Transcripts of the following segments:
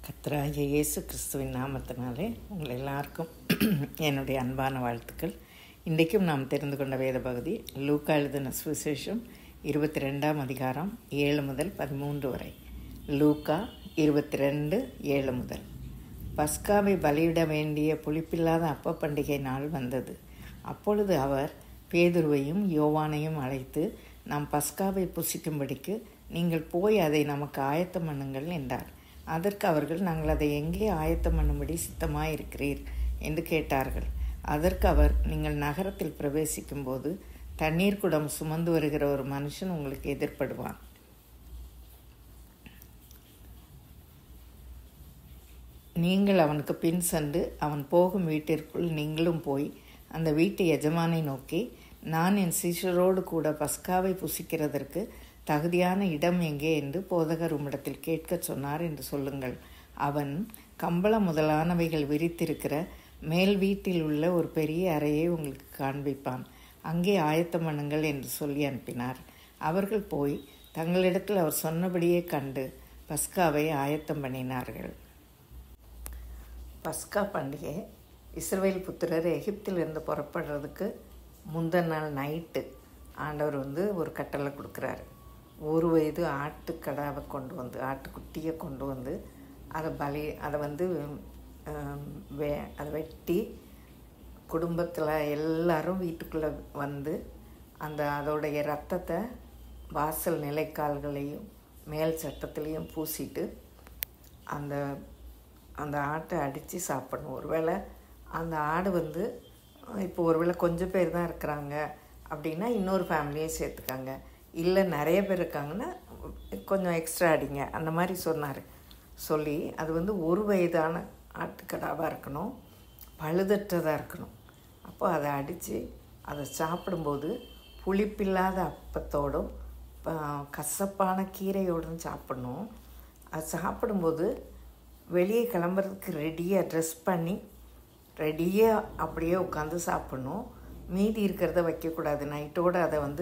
கர்த்தராகிய இயேசு கிறிஸ்துவின் நாமத்தினாலே உங்கள் எல்லாருக்கும் என்னுடைய அன்பான வாழ்த்துக்கள் இன்றைக்கும் நாம் தெரிந்து கொண்ட வேத பகுதி லூக்கா எழுதின சுவிசேஷம் இருபத்தி ரெண்டாம் அதிகாரம் ஏழு முதல் பதிமூன்று வரை லூக்கா இருபத்தி ரெண்டு ஏழு முதல் பஸ்காவை பலியிட வேண்டிய புளிப்பில்லாத அப்ப பண்டிகை நாள் வந்தது அப்பொழுது அவர் பேதுருவையும் யோவானையும் அழைத்து நாம் பஸ்காவை புசிக்கும்படிக்கு நீங்கள் போய் அதை நமக்கு ஆயத்தம் பண்ணுங்கள் என்றார் அதற்கு அவர்கள் நாங்கள் அதை எங்கே ஆயத்தம் பண்ணும்படி சித்தமாக இருக்கிறீர் என்று கேட்டார்கள் அதற்கு அவர் நீங்கள் நகரத்தில் பிரவேசிக்கும் போது தண்ணீர் குடம் சுமந்து வருகிற ஒரு மனுஷன் உங்களுக்கு எதிர்ப்படுவான் நீங்கள் அவனுக்கு பின் சென்று அவன் போகும் வீட்டிற்குள் நீங்களும் போய் அந்த வீட்டு எஜமானை நோக்கி நான் என் சீஷரோடு கூட பஸ்காவை புசிக்கிறதற்கு தகுதியான இடம் எங்கே என்று போதகர் உம்மிடத்தில் கேட்கச் சொன்னார் என்று சொல்லுங்கள் அவன் கம்பளம் முதலானவைகள் விரித்திருக்கிற மேல் வீட்டில் உள்ள ஒரு பெரிய அறையை உங்களுக்கு காண்பிப்பான் அங்கே ஆயத்தம் பண்ணுங்கள் என்று சொல்லி அனுப்பினார் அவர்கள் போய் தங்களிடத்தில் அவர் சொன்னபடியே கண்டு பஸ்காவை ஆயத்தம் பண்ணினார்கள் பஸ்கா பண்டிகை இஸ்ரவேல் புத்திரர் எகிப்திலிருந்து புறப்படுறதுக்கு முந்தின நாள் நைட்டு ஆண்டவர் வந்து ஒரு கட்டளை கொடுக்குறாரு ஒரு வயது ஆட்டுக்கடாவை கொண்டு வந்து ஆட்டுக்குட்டியை கொண்டு வந்து அதை பலி அதை வந்து வே அதை வெட்டி குடும்பத்தில் எல்லாரும் வீட்டுக்குள்ளே வந்து அந்த அதோடைய ரத்தத்தை வாசல் நிலைக்கால்களையும் மேல் சட்டத்துலேயும் பூசிட்டு அந்த அந்த ஆட்டை அடித்து சாப்பிடணும் ஒருவேளை அந்த ஆடு வந்து இப்போ ஒருவேளை கொஞ்சம் பேர் தான் இருக்கிறாங்க அப்படின்னா இன்னொரு ஃபேமிலியை சேர்த்துக்காங்க இல்லை நிறைய பேர் இருக்காங்கன்னா கொஞ்சம் எக்ஸ்ட்ரா அடிங்க அந்த மாதிரி சொன்னார் சொல்லி அது வந்து ஒரு வயதான ஆட்டுக்கடாவாக இருக்கணும் பழுதற்றதாக இருக்கணும் அப்போ அதை அடித்து அதை சாப்பிடும்போது புளிப்பில்லாத அப்பத்தோடும் கசப்பான கீரையோடும் சாப்பிடணும் அது சாப்பிடும்போது வெளியே கிளம்புறதுக்கு ரெடியாக ட்ரெஸ் பண்ணி ரெடியாக அப்படியே உட்காந்து சாப்பிட்ணும் மீதி இருக்கிறத வைக்கக்கூடாது நைட்டோடு அதை வந்து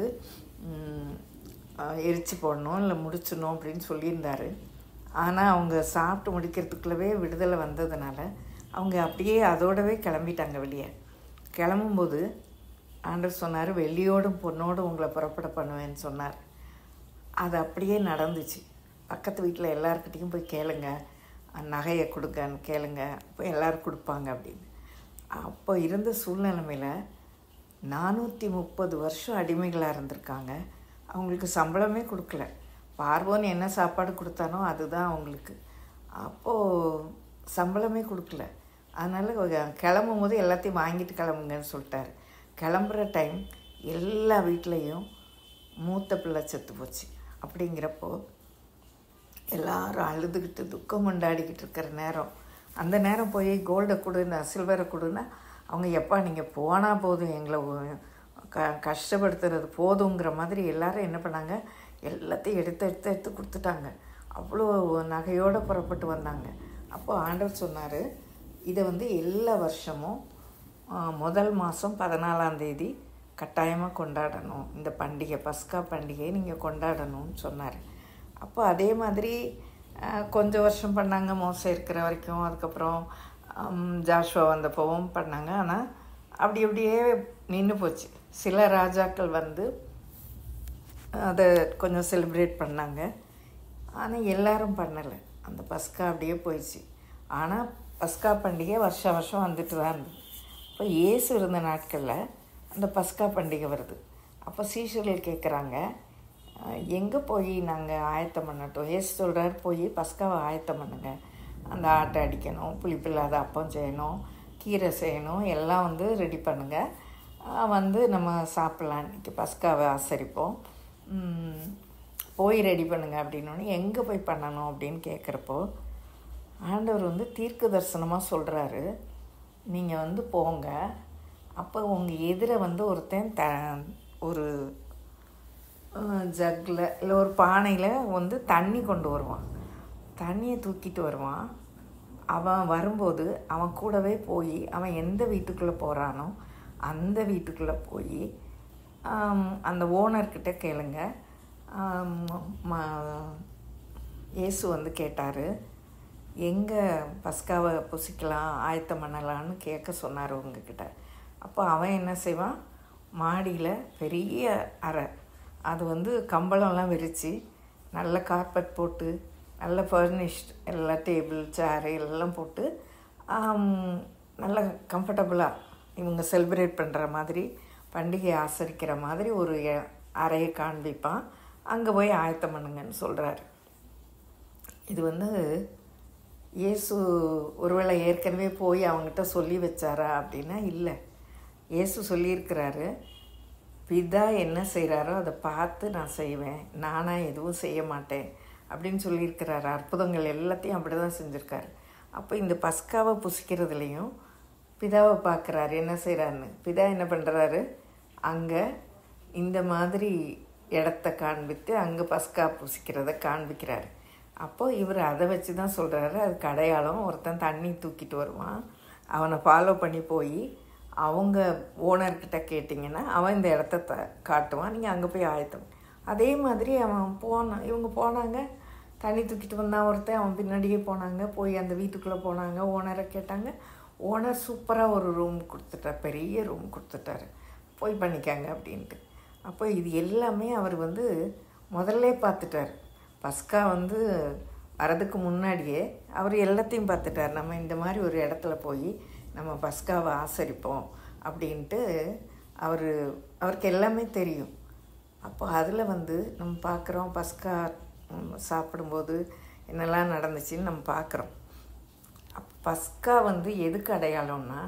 எரிச்சு போடணும் இல்லை முடிச்சிடணும் அப்படின்னு சொல்லியிருந்தார் ஆனால் அவங்க சாப்பிட்டு முடிக்கிறதுக்குள்ளவே விடுதலை வந்ததுனால அவங்க அப்படியே அதோடவே கிளம்பிட்டாங்க வெளியே கிளம்பும்போது ஆண்டர் சொன்னார் வெள்ளியோடும் பொண்ணோடும் உங்களை புறப்பட பண்ணுவேன்னு சொன்னார் அது அப்படியே நடந்துச்சு பக்கத்து வீட்டில் எல்லாருக்கிட்டேயும் போய் கேளுங்க நகையை கொடுங்கன்னு கேளுங்க அப்போ எல்லோரும் கொடுப்பாங்க அப்படின்னு அப்போ இருந்த சூழ்நிலைமையில் நானூற்றி முப்பது வருஷம் அடிமைகளாக இருந்திருக்காங்க அவங்களுக்கு சம்பளமே கொடுக்கல பார்வோன் என்ன சாப்பாடு கொடுத்தானோ அதுதான் அவங்களுக்கு அப்போது சம்பளமே கொடுக்கல அதனால் கிளம்பும் போது எல்லாத்தையும் வாங்கிட்டு கிளம்புங்கன்னு சொல்லிட்டாரு கிளம்புற டைம் எல்லா வீட்லேயும் மூத்த பிள்ளை செத்து போச்சு அப்படிங்கிறப்போ எல்லாரும் அழுதுகிட்டு துக்கம் கொண்டாடிக்கிட்டு இருக்கிற நேரம் அந்த நேரம் போய் கோல்டை கொடுன்னா சில்வரை கொடுன்னா அவங்க எப்பா நீங்கள் போனால் போதும் எங்களை க கஷ்டப்படுத்துறது போதுங்கிற மாதிரி எல்லாரும் என்ன பண்ணாங்க எல்லாத்தையும் எடுத்து எடுத்து எடுத்து கொடுத்துட்டாங்க அவ்வளோ நகையோடு புறப்பட்டு வந்தாங்க அப்போது ஆண்டவர் சொன்னார் இதை வந்து எல்லா வருஷமும் முதல் மாதம் பதினாலாம் தேதி கட்டாயமாக கொண்டாடணும் இந்த பண்டிகை பஸ்கா பண்டிகையை நீங்கள் கொண்டாடணும்னு சொன்னார் அப்போ அதே மாதிரி கொஞ்சம் வருஷம் பண்ணாங்க மோசம் இருக்கிற வரைக்கும் அதுக்கப்புறம் ஜாஷுவா வந்தப்போவும் பண்ணாங்க ஆனால் அப்படி அப்படியே நின்று போச்சு சில ராஜாக்கள் வந்து அதை கொஞ்சம் செலிப்ரேட் பண்ணாங்க ஆனால் எல்லாரும் பண்ணலை அந்த பஸ்கா அப்படியே போயிடுச்சு ஆனால் பஸ்கா பண்டிகை வருஷம் வருஷம் வந்துட்டு தான் இருந்தது இப்போ ஏசு இருந்த நாட்களில் அந்த பஸ்கா பண்டிகை வருது அப்போ சீஷர்கள் கேட்குறாங்க எங்கே போய் நாங்கள் ஆயத்தம் பண்ணட்டும் ஏசு சொல்கிறார் போய் பஸ்காவை ஆயத்தம் பண்ணுங்க அந்த ஆட்டை அடிக்கணும் புளிப்பில்லாத அப்பம் செய்யணும் கீரை செய்யணும் எல்லாம் வந்து ரெடி பண்ணுங்கள் வந்து நம்ம சாப்பிட்லாம் இன்றைக்கி பஸ்காவை ஆசரிப்போம் போய் ரெடி பண்ணுங்க அப்படின்னோடனே எங்கே போய் பண்ணணும் அப்படின்னு கேட்குறப்போ ஆண்டவர் வந்து தீர்க்க தரிசனமாக சொல்கிறாரு நீங்கள் வந்து போங்க அப்போ உங்கள் எதிரை வந்து ஒருத்தன் த ஒரு ஜக்கில் இல்லை ஒரு பானையில் வந்து தண்ணி கொண்டு வருவான் தண்ணியை தூக்கிட்டு வருவான் அவன் வரும்போது அவன் கூடவே போய் அவன் எந்த வீட்டுக்குள்ளே போகிறானோ அந்த வீட்டுக்குள்ளே போய் அந்த ஓனர்கிட்ட கேளுங்க இயேசு வந்து கேட்டார் எங்கே பஸ்காவை புசிக்கலாம் ஆயத்தம் பண்ணலான்னு கேட்க சொன்னார் உங்ககிட்ட அப்போ அவன் என்ன செய்வான் மாடியில் பெரிய அறை அது வந்து கம்பளம்லாம் விரித்து நல்ல கார்பெட் போட்டு நல்ல ஃபர்னிஷ்ட் எல்லா டேபிள் சேரு எல்லாம் போட்டு ஆம், நல்ல கம்ஃபர்டபுளாக இவங்க செலிப்ரேட் பண்ணுற மாதிரி பண்டிகை ஆசரிக்கிற மாதிரி ஒரு எ- அறையை காண்பிப்பான் அங்கே போய் ஆயத்தம் பண்ணுங்கன்னு சொல்கிறாரு இது வந்து இயேசு ஒருவேளை ஏற்கனவே போய் அவங்ககிட்ட சொல்லி வச்சாரா அப்படின்னா இல்லை இயேசு சொல்லியிருக்கிறாரு பிதா என்ன செய்கிறாரோ அதை பார்த்து நான் செய்வேன் நானாக எதுவும் செய்ய மாட்டேன் அப்படின்னு சொல்லியிருக்கிறாரு அற்புதங்கள் எல்லாத்தையும் அப்படி தான் செஞ்சுருக்காரு அப்போ இந்த பஸ்காவை புசிக்கிறதுலையும் பிதாவை பார்க்குறாரு என்ன செய்கிறாருன்னு பிதா என்ன பண்ணுறாரு அங்கே இந்த மாதிரி இடத்த காண்பித்து அங்கே பஸ்கா புசிக்கிறத காண்பிக்கிறாரு அப்போ இவர் அதை வச்சு தான் சொல்கிறாரு அதுக்கு அடையாளம் ஒருத்தன் தண்ணி தூக்கிட்டு வருவான் அவனை ஃபாலோ பண்ணி போய் அவங்க ஓனர்கிட்ட கேட்டிங்கன்னா அவன் இந்த இடத்த த காட்டுவான் நீங்கள் அங்கே போய் ஆயத்தம் அதே மாதிரி அவன் போனான் இவங்க போனாங்க தண்ணி தூக்கிட்டு வந்தான் ஒருத்தன் அவன் பின்னாடியே போனாங்க போய் அந்த வீட்டுக்குள்ளே போனாங்க ஓனரை கேட்டாங்க ஓனர் சூப்பராக ஒரு ரூம் கொடுத்துட்டார் பெரிய ரூம் கொடுத்துட்டாரு போய் பண்ணிக்காங்க அப்படின்ட்டு அப்போ இது எல்லாமே அவர் வந்து முதல்ல பார்த்துட்டார் பஸ்கா வந்து வரதுக்கு முன்னாடியே அவர் எல்லாத்தையும் பார்த்துட்டார் நம்ம இந்த மாதிரி ஒரு இடத்துல போய் நம்ம பஸ்காவை ஆசரிப்போம் அப்படின்ட்டு அவர் அவருக்கு எல்லாமே தெரியும் அப்போ அதில் வந்து நம்ம பார்க்குறோம் பஸ்கா ம், சாப்பிடும்போது என்னெல்லாம் நடந்துச்சுன்னு நம்ம பார்க்குறோம் அப்ப பஸ்கா வந்து எதுக்கு அடையாளம்னா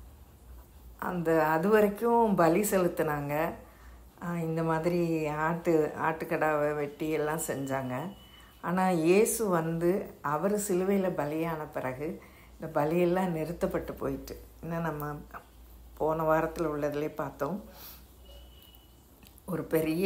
அந்த அது வரைக்கும் பலி செலுத்தினாங்க ஆஹ் இந்த மாதிரி ஆட்டு ஆட்டுக்கடாவை வெட்டி எல்லாம் செஞ்சாங்க ஆனால் இயேசு வந்து அவர் சிலுவையில் பலியான பிறகு இந்த பலியெல்லாம் நிறுத்தப்பட்டு போயிட்டு இன்னும் நம்ம போன வாரத்தில் உள்ளதிலே பார்த்தோம் ஒரு பெரிய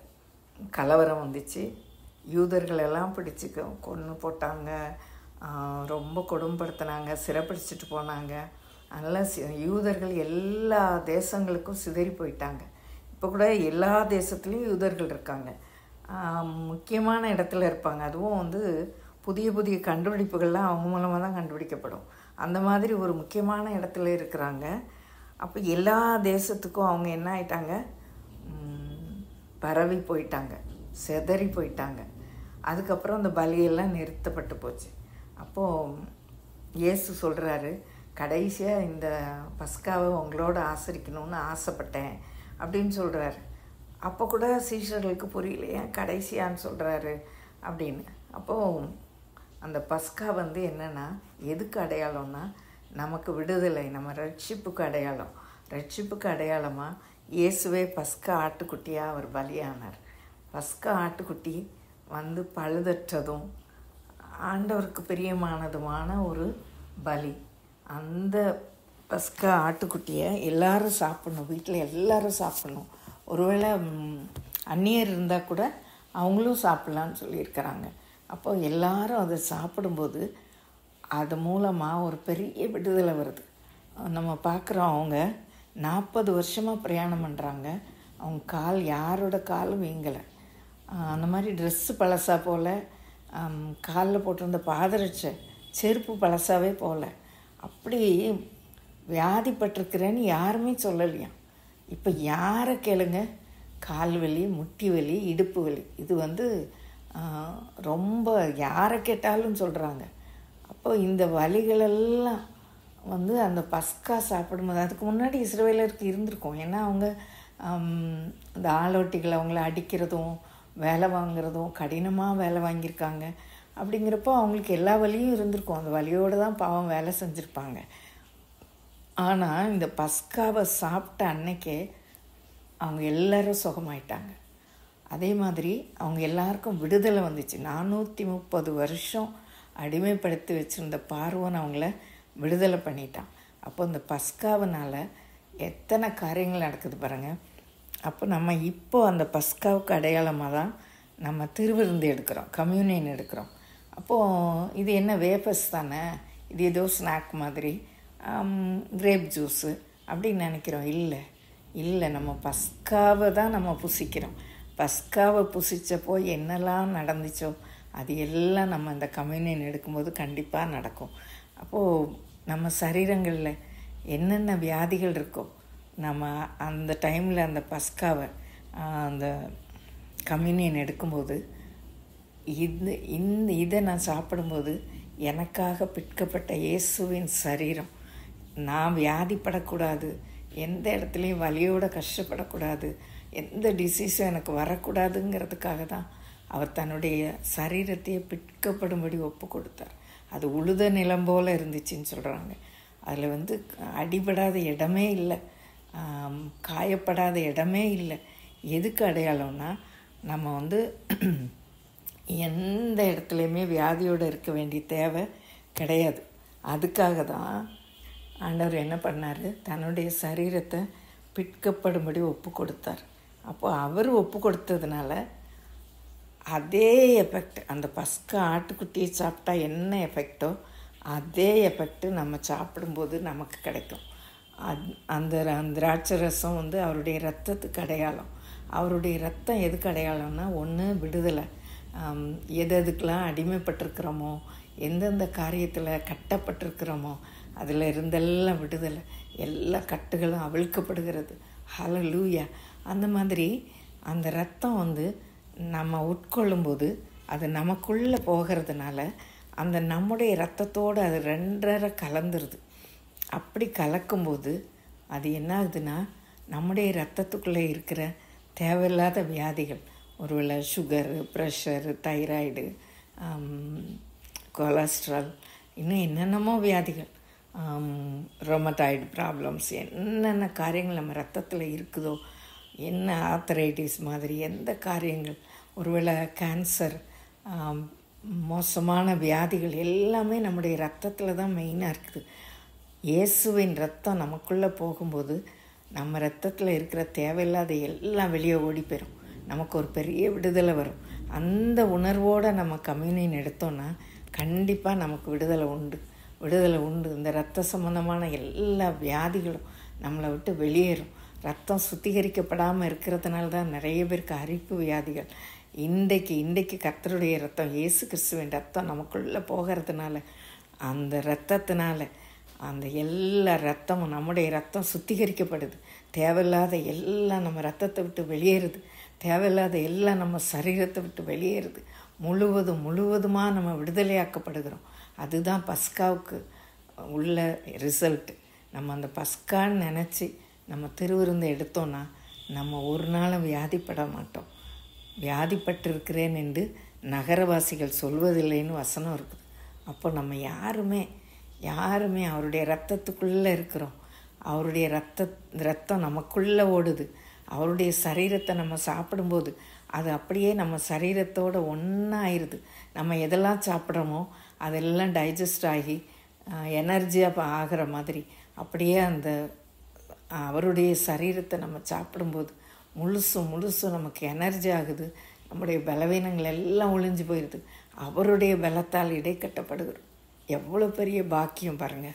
கலவரம் வந்துச்சு யூதர்கள் எல்லாம் பிடிச்சி கொன்று போட்டாங்க ஆஹ் ரொம்ப கொடுமைப்படுத்தினாங்க சிறைப்பிடிச்சிட்டு போனாங்க அதனால் சி யூதர்கள் எல்லா தேசங்களுக்கும் சிதறி போயிட்டாங்க இப்போ கூட எல்லா தேசத்துலேயும் யூதர்கள் இருக்காங்க ஆஹ் முக்கியமான இடத்துல இருப்பாங்க அதுவும் வந்து புதிய புதிய கண்டுபிடிப்புகள்லாம் அவங்க மூலமாக தான் கண்டுபிடிக்கப்படும் அந்த மாதிரி ஒரு முக்கியமான இடத்துல இருக்கிறாங்க அப்போ எல்லா தேசத்துக்கும் அவங்க என்ன ஆயிட்டாங்க ம், பரவி போயிட்டாங்க செதறி போயிட்டாங்க அதுக்கப்புறம் அந்த பலியெல்லாம் நிறுத்தப்பட்டு போச்சு அப்போது இயேசு சொல்கிறாரு கடைசியாக இந்த பஸ்காவை உங்களோட ஆசரிக்கணும்னு ஆசைப்பட்டேன் அப்படின்னு சொல்கிறாரு அப்போ கூட சீஷர்களுக்கு புரியல ஏன் கடைசியான்னு சொல்கிறாரு அப்படின்னு அப்போது அந்த பஸ்கா வந்து என்னென்னா எதுக்கு அடையாளம்னா நமக்கு விடுதலை நம்ம ரட்சிப்புக்கு அடையாளம் ரட்சிப்புக்கு அடையாளமாக இயேசுவே பஸ்கா ஆட்டுக்குட்டியாக அவர் பலியானார் பஸ்கா ஆட்டுக்குட்டி வந்து பழுதற்றதும் ஆண்டவருக்கு பிரியமானதுமான ஒரு பலி அந்த பஸ்கா ஆட்டுக்குட்டியை எல்லாரும் சாப்பிடணும் வீட்டில் எல்லாரும் சாப்பிடணும் ஒருவேளை ம், அந்நியர் இருந்தால் கூட அவங்களும் சாப்பிட்லான்னு சொல்லியிருக்கிறாங்க அப்போ எல்லாரும் அதை சாப்பிடும்போது அது மூலமாக ஒரு பெரிய விடுதலை வருது நம்ம பார்க்குறோம் அவங்க நாற்பது வருஷமாக பிரயாணம் பண்ணுறாங்க அவங்க கால் யாரோட காலும் வீங்கலை அந்த மாதிரி ட்ரெஸ்ஸு பழசா போல் காலில் போட்டிருந்த பாதரட்சை செருப்பு பழசாவே போகல அப்படி வியாதிப்பட்டிருக்கிறேன்னு யாருமே சொல்லலையாம் இப்போ யாரை கேளுங்க கால் வலி முட்டி வலி இடுப்பு வலி இது வந்து ஆஹ், ரொம்ப யாரை கேட்டாலும் சொல்கிறாங்க அப்போ இந்த வலிகளெல்லாம் வந்து அந்த பஸ்கா சாப்பிடும்போது அதுக்கு முன்னாடி இஸ்ரவேலருக்கு இருந்திருக்கும் ஏன்னா அவங்க ஆம், இந்த ஆளோட்டிகளை அவங்கள அடிக்கிறதும் வேலை வாங்குறதும் கடினமாக வேலை வாங்கியிருக்காங்க அப்படிங்கிறப்போ அவங்களுக்கு எல்லா வலியும் இருந்திருக்கும் அந்த வலியோடு தான் பாவம் வேலை செஞ்சுருப்பாங்க ஆனால் இந்த பஸ்காவை சாப்பிட்ட அன்னைக்கே அவங்க எல்லாரும் சுகமாயிட்டாங்க அதே மாதிரி அவங்க எல்லாருக்கும் விடுதலை வந்துச்சு நானூற்றி முப்பது வருஷம் அடிமைப்படுத்தி வச்சுருந்த பார்வன் அவங்கள விடுதலை பண்ணிட்டான் அப்போ இந்த பஸ்காவினால் எத்தனை காரியங்கள் நடக்குது பாருங்கள் அப்போ நம்ம இப்போ அந்த பஸ்காவுக்கு அடையாளமாக தான் நம்ம திருவிருந்து எடுக்கிறோம் கம்யூனியன் எடுக்கிறோம் அப்போது இது என்ன வேப்பஸ் தானே இது ஏதோ ஸ்நாக் மாதிரி கிரேப் ஜூஸு அப்படின்னு நினைக்கிறோம் இல்லை இல்லை நம்ம பஸ்காவை தான் நம்ம புசிக்கிறோம் பஸ்காவை புசிச்சப்போ என்னெல்லாம் நடந்துச்சோ அது எல்லாம் நம்ம இந்த கம்யூனியன் எடுக்கும்போது கண்டிப்பாக நடக்கும் அப்போது நம்ம சரீரங்களில் என்னென்ன வியாதிகள் இருக்கோ நம்ம அந்த டைமில் அந்த பஸ்காவை ஆஹ், அந்த கம்யூனியன் எடுக்கும்போது இது இந்த இதை நான் சாப்பிடும்போது எனக்காக பிற்கப்பட்ட இயேசுவின் சரீரம் நான் வியாதிப்படக்கூடாது எந்த இடத்துலையும் வலியோட கஷ்டப்படக்கூடாது எந்த டிசீஸும் எனக்கு வரக்கூடாதுங்கிறதுக்காக தான் அவர் தன்னுடைய சரீரத்தையே பிற்கப்படும்படி ஒப்பு கொடுத்தார் அது உழுத நிலம் போல் இருந்துச்சுன்னு சொல்கிறாங்க அதில் வந்து அடிபடாத இடமே இல்லை ஆம், காயப்படாத இடமே இல்லை எதுக்கு அடையாளம்னா நம்ம வந்து எந்த இடத்துலையுமே வியாதியோடு இருக்க வேண்டிய தேவை கிடையாது அதுக்காக தான் ஆண்டவர் என்ன பண்ணார் தன்னுடைய சரீரத்தை பிற்கப்படும்படி ஒப்பு கொடுத்தார் அப்போ அவர் ஒப்பு கொடுத்ததுனால அதே எஃபெக்ட் அந்த பஸ்கா ஆட்டுக்குட்டியை சாப்பிட்டா என்ன எஃபெக்டோ அதே எஃபெக்ட் நம்ம சாப்பிடும்போது நமக்கு கிடைக்கும் அத் அந்த அந்த திராட்சை ரசம் வந்து அவருடைய ரத்தத்துக்கு அடையாளம் அவருடைய ரத்தம் எதுக்கு அடையாளம்னா ஒன்று விடுதலை ஆம், எது எதுக்கெல்லாம் அடிமைப்பட்டிருக்கிறோமோ எந்தெந்த காரியத்தில் கட்டப்பட்டிருக்கிறோமோ அதில் இருந்தெல்லாம் விடுதலை எல்லா கட்டுகளும் அவிழ்க்கப்படுகிறது ஹalleluya அந்த மாதிரி அந்த ரத்தம் வந்து நம்ம உட்கொள்ளும்போது அது நமக்குள்ளே போகிறதுனால அந்த நம்முடைய ரத்தத்தோடு அது ரெண்டரை கலந்துருது அப்படி கலக்கும்போது அது என்ன ஆகுதுன்னா நம்முடைய ரத்தத்துக்குள்ளே இருக்கிற தேவையில்லாத வியாதிகள் ஒருவேளை சுகரு ப்ரெஷரு தைராய்டு கொலஸ்ட்ரால் இன்னும் என்னென்னமோ வியாதிகள் ரொமட்டாய்டு ப்ராப்ளம்ஸ் என்னென்ன காரியங்கள் நம்ம ரத்தத்தில் இருக்குதோ என்ன ஆத்தரைட்டிஸ் மாதிரி எந்த காரியங்கள் ஒருவேளை கேன்சர் மோசமான வியாதிகள் எல்லாமே நம்முடைய ரத்தத்தில் தான் மெயினாக இருக்குது இயேசுவின் ரத்தம் நமக்குள்ளே போகும்போது நம்ம ரத்தத்தில் இருக்கிற தேவையில்லாத எல்லாம் வெளியே ஓடி போயிடும் நமக்கு ஒரு பெரிய விடுதலை வரும் அந்த உணர்வோடு நம்ம கம்யூனியன் எடுத்தோன்னா கண்டிப்பாக நமக்கு விடுதலை உண்டு விடுதலை உண்டு இந்த ரத்த சம்பந்தமான எல்லா வியாதிகளும் நம்மளை விட்டு வெளியேறும் ரத்தம் சுத்திகரிக்கப்படாமல் இருக்கிறதுனால தான் நிறைய பேருக்கு அரிப்பு வியாதிகள் இன்றைக்கு இன்றைக்கு கர்த்தருடைய ரத்தம் இயேசு கிறிஸ்துவின் ரத்தம் நமக்குள்ளே போகிறதுனால அந்த ரத்தத்தினால அந்த எல்லா ரத்தமும் நம்முடைய ரத்தம் சுத்திகரிக்கப்படுது தேவையில்லாத எல்லாம் நம்ம ரத்தத்தை விட்டு வெளியேறுது தேவையில்லாத எல்லாம் நம்ம சரீரத்தை விட்டு வெளியேறுது முழுவதும் முழுவதுமாக நம்ம விடுதலையாக்கப்படுகிறோம் அதுதான் பஸ்காவுக்கு உள்ள ரிசல்ட் நம்ம அந்த பஸ்கான்னு நினச்சி நம்ம திருவிருந்தை எடுத்தோன்னா நம்ம ஒரு நாளும் வியாதிப்பட மாட்டோம் வியாதிப்பட்டிருக்கிறேன் என்று நகரவாசிகள் சொல்வதில்லைன்னு வசனம் இருக்குது அப்போ நம்ம யாருமே யாருமே அவருடைய ரத்தத்துக்குள்ளே இருக்கிறோம் அவருடைய ரத்த ரத்தம் நமக்குள்ளே ஓடுது அவருடைய சரீரத்தை நம்ம சாப்பிடும்போது அது அப்படியே நம்ம சரீரத்தோட ஒன்றாயிருது நம்ம எதெல்லாம் சாப்பிட்றோமோ அதெல்லாம் டைஜஸ்ட் ஆகி எனர்ஜியாக ஆகிற மாதிரி அப்படியே அந்த அவருடைய சரீரத்தை நம்ம சாப்பிடும்போது முழுசும் முழுசும் நமக்கு எனர்ஜி ஆகுது நம்முடைய பலவீனங்கள் எல்லாம் ஒளிஞ்சு போயிடுது அவருடைய பலத்தால் இடைக்கட்டப்படுகிறோம் எவ்வளோ பெரிய பாக்கியம் பாருங்கள்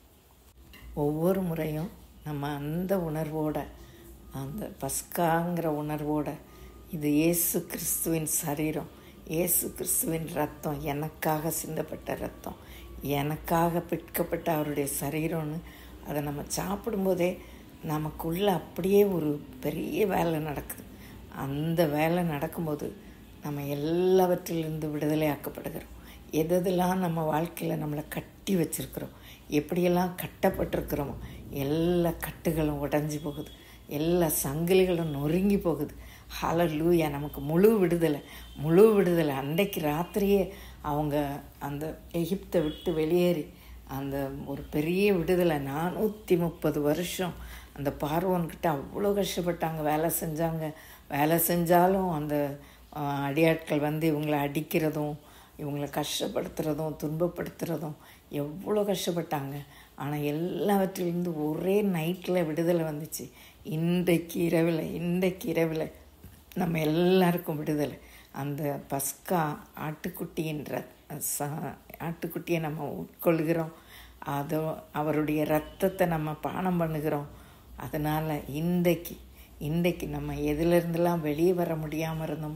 ஒவ்வொரு முறையும் நம்ம அந்த உணர்வோட அந்த பஸ்காங்கிற உணர்வோட இது இயேசு கிறிஸ்துவின் சரீரம் இயேசு கிறிஸ்துவின் ரத்தம் எனக்காக சிந்தப்பட்ட ரத்தம் எனக்காக பிற்கப்பட்ட அவருடைய சரீரம்னு அதை நம்ம சாப்பிடும்போதே நமக்குள்ள அப்படியே ஒரு பெரிய வேலை நடக்குது அந்த வேலை நடக்கும்போது நம்ம எல்லாவற்றிலிருந்து விடுதலை ஆக்கப்படுகிறோம் எதெல்லாம் நம்ம வாழ்க்கையில் நம்மளை கட்டி வச்சிருக்கிறோம் எப்படியெல்லாம் கட்டப்பட்டிருக்கிறோமோ எல்லா கட்டுகளும் உடஞ்சி போகுது எல்லா சங்கிலிகளும் நொறுங்கி போகுது ஹால லூயா நமக்கு முழு விடுதலை முழு விடுதலை அன்றைக்கு ராத்திரியே அவங்க அந்த எகிப்தை விட்டு வெளியேறி அந்த ஒரு பெரிய விடுதலை நானூற்றி முப்பது வருஷம் அந்த பார்வோன்கிட்ட அவ்வளோ கஷ்டப்பட்டாங்க வேலை செஞ்சாங்க வேலை செஞ்சாலும் அந்த அடியாட்கள் வந்து இவங்களை அடிக்கிறதும் இவங்களை கஷ்டப்படுத்துகிறதும் துன்பப்படுத்துகிறதும் எவ்வளோ கஷ்டப்பட்டாங்க ஆனால் எல்லாவற்றிலிருந்து ஒரே நைட்டில் விடுதலை வந்துச்சு இன்றைக்கு இரவில் இன்றைக்கு இரவில் நம்ம எல்லாருக்கும் விடுதலை அந்த பஸ்கா ஆட்டுக்குட்டின்ற ச ஆட்டுக்குட்டியை நம்ம உட்கொள்கிறோம் அதோ அவருடைய ரத்தத்தை நம்ம பானம் பண்ணுகிறோம் அதனால் இன்றைக்கு இன்றைக்கு நம்ம எதிலிருந்தெல்லாம் வெளியே வர முடியாமல் இருந்தோமோ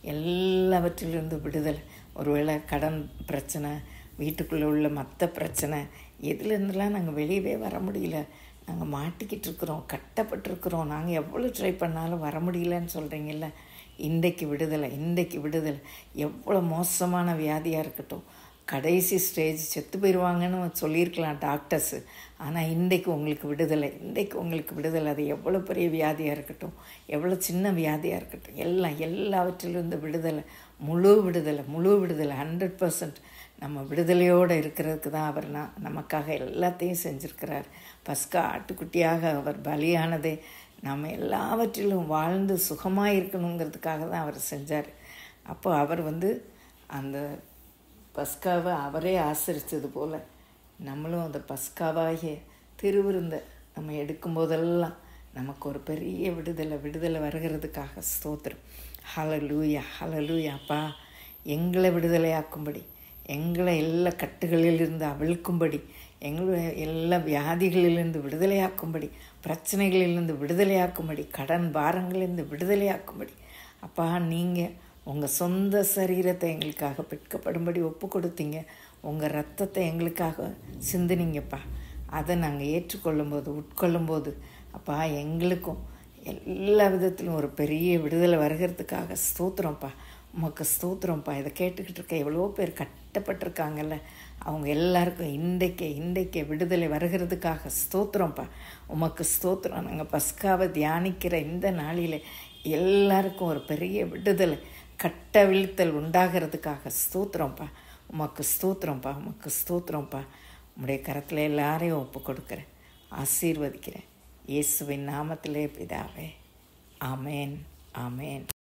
எல்லாவற்றிலிருந்து விடுதலை ஒருவேளை கடன் பிரச்சனை வீட்டுக்குள்ளே உள்ள மற்ற பிரச்சனை எதுலேருந்துலாம் நாங்கள் வெளியவே வர முடியல நாங்கள் மாட்டிக்கிட்டு இருக்கிறோம் கட்டப்பட்டிருக்கிறோம் நாங்கள் எவ்வளோ ட்ரை பண்ணாலும் வர முடியலன்னு சொல்கிறீங்கல்ல இன்றைக்கு விடுதலை இன்றைக்கு விடுதலை எவ்வளோ மோசமான வியாதியாக இருக்கட்டும் கடைசி ஸ்டேஜ் செத்து போயிடுவாங்கன்னு சொல்லியிருக்கலாம் டாக்டர்ஸு ஆனால் இன்றைக்கு உங்களுக்கு விடுதலை இன்றைக்கு உங்களுக்கு விடுதலை அது எவ்வளோ பெரிய வியாதியாக இருக்கட்டும் எவ்வளோ சின்ன வியாதியாக இருக்கட்டும் எல்லாம் எல்லாவற்றிலிருந்து விடுதலை முழு விடுதலை முழு விடுதலை ஹண்ட்ரட் பர்சன்ட் நம்ம விடுதலையோடு இருக்கிறதுக்கு தான் அவர் நான் நமக்காக எல்லாத்தையும் செஞ்சுருக்கிறார் பஸ்கா ஆட்டுக்குட்டியாக அவர் பலியானதே நம்ம எல்லாவற்றிலும் வாழ்ந்து சுகமாக இருக்கணுங்கிறதுக்காக தான் அவர் செஞ்சார் அப்போ அவர் வந்து அந்த பஸ்காவை அவரே ஆசரித்தது போல் நம்மளும் அந்த பஸ்காவாகிய திருவிருந்த நம்ம எடுக்கும்போதெல்லாம் நமக்கு ஒரு பெரிய விடுதலை விடுதலை வருகிறதுக்காக ஸ்தோத்திரம் ஹலலூயா ஹலலூயா அப்பா எங்களை விடுதலையாக்கும்படி எங்களை எல்லா கட்டுகளிலிருந்து அவிழ்க்கும்படி எங்களை எல்லா வியாதிகளிலிருந்து விடுதலையாக்கும்படி பிரச்சனைகளிலிருந்து விடுதலையாக்கும்படி கடன் பாரங்களிலிருந்து விடுதலையாக்கும்படி அப்பா நீங்கள் உங்கள் சொந்த சரீரத்தை எங்களுக்காக பிற்கப்படும்படி ஒப்பு கொடுத்தீங்க உங்கள் ரத்தத்தை எங்களுக்காக சிந்தினீங்கப்பா அதை நாங்கள் ஏற்றுக்கொள்ளும்போது உட்கொள்ளும்போது அப்பா எங்களுக்கும் எல்லா விதத்திலும் ஒரு பெரிய விடுதலை வருகிறதுக்காக ஸ்தோத்திரம்ப்பா உமக்கு ஸ்தோத்திரம்ப்பா இதை கேட்டுக்கிட்டு இருக்க எவ்வளோ பேர் கட்டப்பட்டிருக்காங்கல்ல அவங்க எல்லாருக்கும் இன்றைக்கே இன்றைக்கே விடுதலை வருகிறதுக்காக ஸ்தோத்திரம்ப்பா உமக்கு ஸ்தோத்திரம் நாங்கள் பஸ்காவை தியானிக்கிற இந்த நாளில் எல்லாருக்கும் ஒரு பெரிய விடுதலை கட்டவிழ்த்தல் உண்டாகிறதுக்காக ஸ்தோத்திரம்ப்பா உமக்கு ஸ்தோத்திரம்ப்பா உமக்கு ஸ்தோத்திரம்ப்பா உம்முடைய கரத்தில் எல்லாரையும் ஒப்பு கொடுக்குறேன் ஆசீர்வதிக்கிறேன் இயேசுவின் நாமத்திலே பிதாவே ஆமேன் ஆமேன்